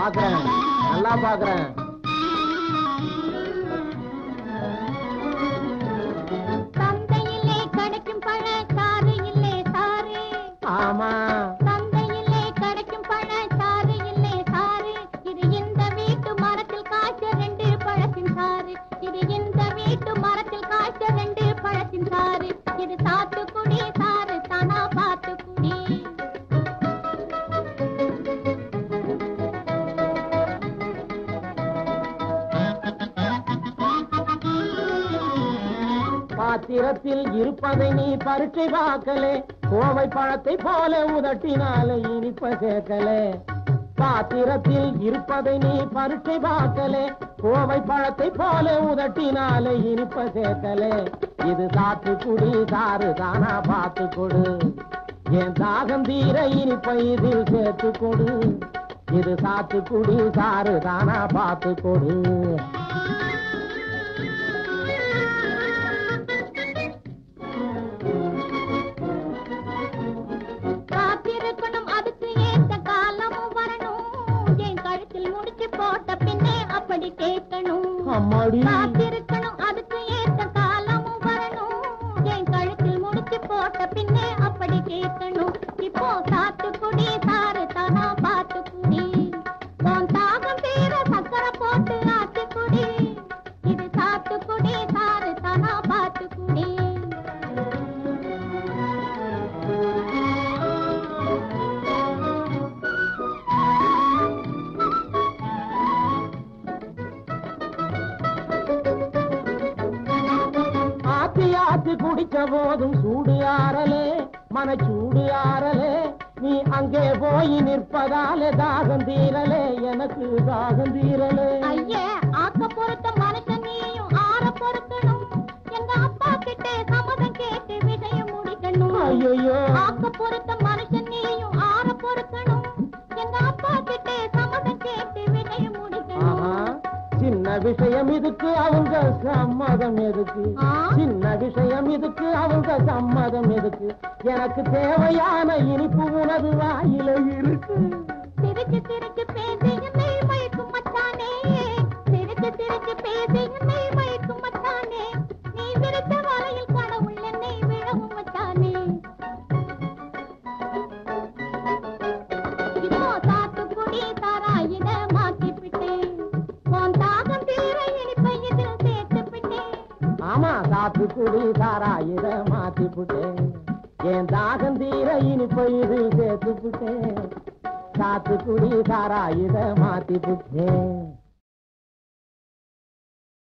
பாக்குறேன் நல்லா பாக்குறேன் சந்தையிலே கிடைக்கும் பழ சாறு இல்லே சாறு ஆமா சந்தையிலே கிடைக்கும் பழ சாறு இல்லே சாறு இது இந்த வீட்டு மரத்தில் காய்ச்ச ரெண்டு பழத்தின் சாறு இது இந்த வீட்டு மரத்தில் காய்ச்ச ரெண்டு பழத்தின் சாறு இது சாத்துக்குடி சாறு தானா பாத்துக்குடி பாத்திரத்தில் இருப்பதை நீ பரீட்சை பார்க்கலே கோவை பழத்தை போல உதட்டினாலே இனிப்ப சேர்க்கலே பாத்திரத்தில் இருப்பதை நீ பரீட்சை பார்க்கலே கோவை பழத்தை போல உதட்டினாலே இனிப்ப சேர்க்கலே இது சாத்துக்குடி சாறு தானா பார்த்து கொடு என் தாகம் தீர இனிப்பை இதில் சேர்த்து கொடு இது சாத்துக்குடி சாறு தானா பார்த்து கொடு காத்திருக்கணும் அதுக்கு ஏத்த காலமும் வரணும் என் கழுத்தில் முடிச்சு போட்ட பின்னே அப்படி கேட்கணும் அம்மாடி காத்திருக்கணும் அதுக்கு ஏத்த காலமும் வரணும் என் கழுத்தில் முடிச்சு போட்ட பின்னே அப்படி கேட்கணும் இப்போ சாத்துக்குடி சாறு தானா பாத்துக்குடி உன் தாகம் தீர சக்கரை போட்டு ஆத்துக்குடி இது சாத்துக்குடி சாறு தானா பாத்துக்குடி ஆத்தி ஆத்தி குடிச்ச போதும் சூடு ஆறலே மனச்சூடு ஆறலே நீ அங்கே போய் நிற்பதாலே தாகம் தீரலே எனக்கு தாகம் தீரலே ஐயே ஆக்க பொறுத்த மனுஷன் நீயும் ஆற பொறுக்கணும் எங்க அப்பா கிட்டே சம்மதம் கேட்டு விஷயம் முடிக்கணும் ஐயோ ஆக்க பொறுத்த மனுஷன் நீயும் ஆற பொறுக்கணும் எங்க அப்பா கிட்டே சம்மதம் கேட்டு விஷயம் ஆஹா முடிக்கணும் சின்ன விஷயம் இதுக்கு அவங்க சம்மதம் எதுக்கு ஆ? சின்ன விஷயம் இதுக்கு அவங்க சம்மதம் எதுக்கு எனக்கு தேவையான இனிப்பு உனது வாயில இருக்கு சிரிச்சு சிரிச்சு பேசி என்னை மயக்கும் மச்சானே சிரிச்சு சிரிச்சு பேசி என்னை மயக்கும் மச்சானே நீ விரித்த வலையில் கடவுள் என்னை விழவும் மச்சானே இப்போ சாத்துக்குடி சாராயிட மாத்திப்பிட்டேன் உன் தாகம் தீர இனிப்பை இதில் சேர்த்துப்பிட்டேன் ஆமா சாத்துக்குடி சாரா இத மாத்தி புட்டேன் என் தாகம் தீர இனிப்பை இது சேர்த்து புட்டேன் சாத்துக்குடி சாரா இத மாத்தி புட்டேன்